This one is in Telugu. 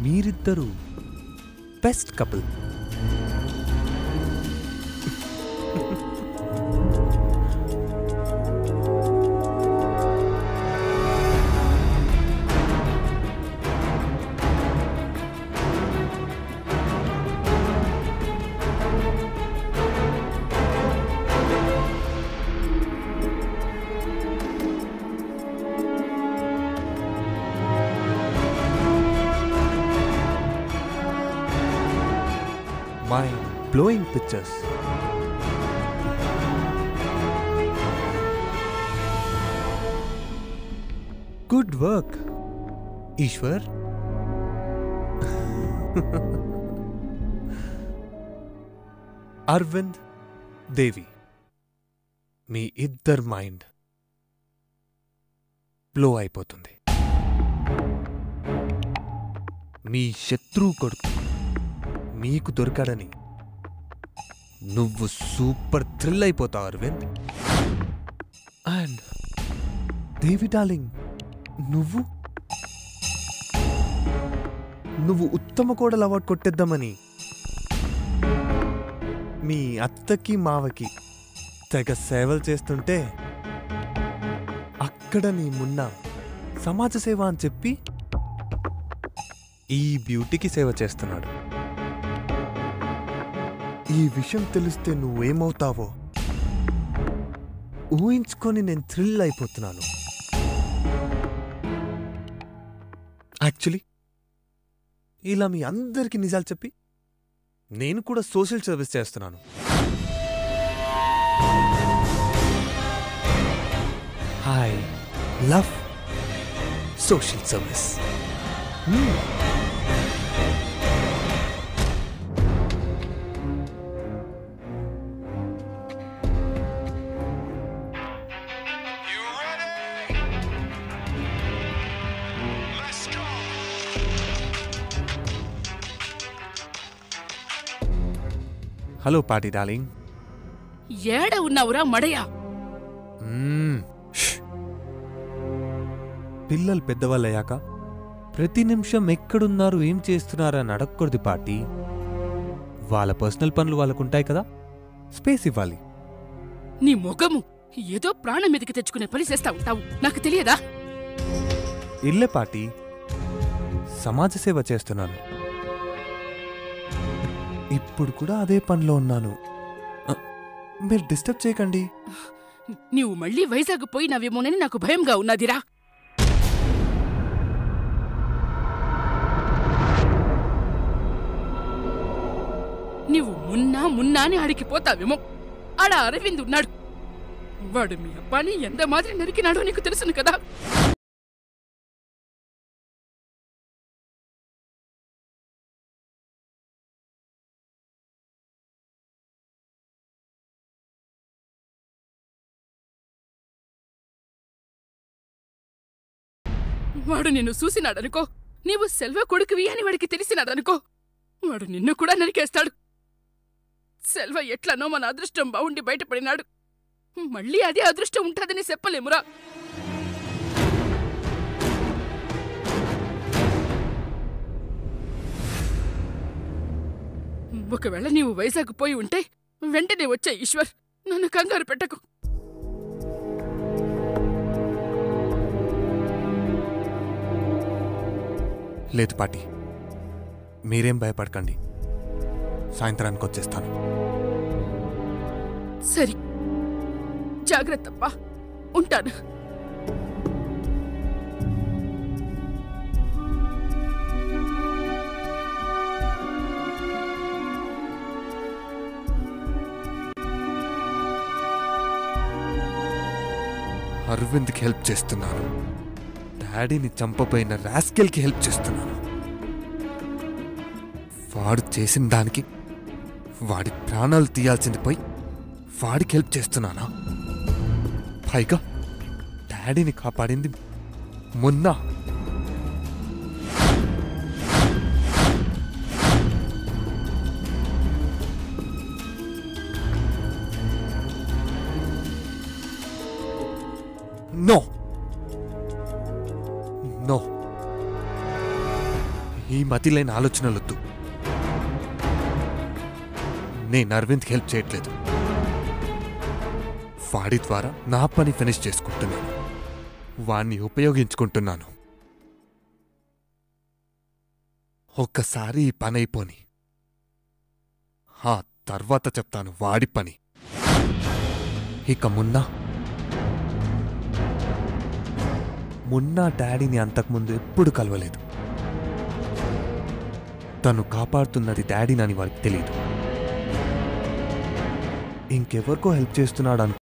మీరిద్దరూ best couple mind blowing pictures good work Eshwar Arvind Devi మీ ఇద్దరు మైండ్ బ్లో అయిపోతుంది మీ శత్రువు కొడుకు నీకు దొరికాడని నువ్వు సూపర్ థ్రిల్ అయిపోతావు అరవింద్ అండ్ దేవి డార్లింగ్ నువ్వు నువ్వు ఉత్తమ కోడలు అవార్డు కొట్టేద్దామని మీ అత్తకి మావకి తెగ సేవలు చేస్తుంటే అక్కడ నీ మున్న సమాజ సేవ అని చెప్పి ఈ బ్యూటీకి సేవ చేస్తున్నాడు ఈ విషయం తెలిస్తే నువ్వేమవుతావో ఊహించుకొని నేను థ్రిల్ అయిపోతున్నాను యాక్చువల్లీ ఇలా మీ అందరికీ నిజాలు చెప్పి నేను కూడా సోషల్ సర్వీస్ చేస్తున్నాను hi love social service You ready? Let's go. Hello పాటి డార్లింగ్ ఏడ ఉన్నావురా మడయా మ్మ్. ష్. పిల్లలు పెద్దవాళ్ళయ్యాక ప్రతి నిమిషం ఎక్కడున్నారు ఏం చేస్తున్నారని అడగకూడదు పాటి వాళ్ళ పర్సనల్ పనులు వాళ్ళకుంటాయి కదా స్పేస్ ఇవ్వాలి నీ మొగము ఏదో ప్రాణం మీదకి తెచ్చుకునే పని చేస్తా ఉంటావు నాకు తెలియదా ఇల్లే పాటి సమాజ సేవ చేస్తున్నాను ఇప్పుడు కూడా అదే పనిలో ఉన్నాను అ, మీరు డిస్టర్బ్ చేయకండి నీవు మళ్ళీ వైజాగ్ పోయినావేమోనని నాకు భయంగా ఉన్నదిరా నీవు మున్నా మున్నా అని ఆడికి పోతావేమో ఆడ అరవింద్ ఉన్నాడు వాడు మీ అబ్బాని ఎంత మాదిరి నరికినాడో నీకు తెలుసును కదా వాడు నిన్ను చూసినాడనుకో నీవు సెల్వ కొడుకువి అని వాడికి తెలిసినాడనుకో వాడు నిన్ను కూడా నరికేస్తాడు సెల్వ ఎట్లనో మన అదృష్టం బావుండి బయటపడినాడు మళ్ళీ అదే అదృష్టం ఉంటుందని చెప్పలేమురా ఒకవేళ నీవు వైజాగ్ పోయి ఉంటే వెంటనే వచ్చే ఈశ్వర్ నన్ను కంగారు పెట్టకు లేదు పాటి మీరేం భయపడకండి సాయంత్రానికి వచ్చేస్తాను సరి జాగ్రత్తప్పా ఉంటాను అరవింద్కి హెల్ప్ చేస్తున్నాను డాడీని చంపబోయిన రాస్కెల్కి హెల్ప్ చేస్తున్నాను వాడు చేసిన దానికి వాడి ప్రాణాలు తీయాల్సింది పోయి వాడికి హెల్ప్ చేస్తున్నానా పైగా డాడీని కాపాడింది మొన్న నో నో ఈ మతిలేని ఆలోచనలొద్దు నేను అరవింద్కి హెల్ప్ చేయట్లేదు వాడి ద్వారా నా పని ఫినిష్ చేసుకుంటున్నాను వాణ్ణి ఉపయోగించుకుంటున్నాను ఒక్కసారి ఈ పని అయిపోని ఆ తర్వాత చెప్తాను వాడి పని ఇక మున్నా మున్నా డాడీని అంతకుముందు ఎప్పుడు కలవలేదు తను కాపాడుతున్నది డాడీనని వారికి తెలియదు ఇంకెవరికో హెల్ప్ చేస్తున్నాడు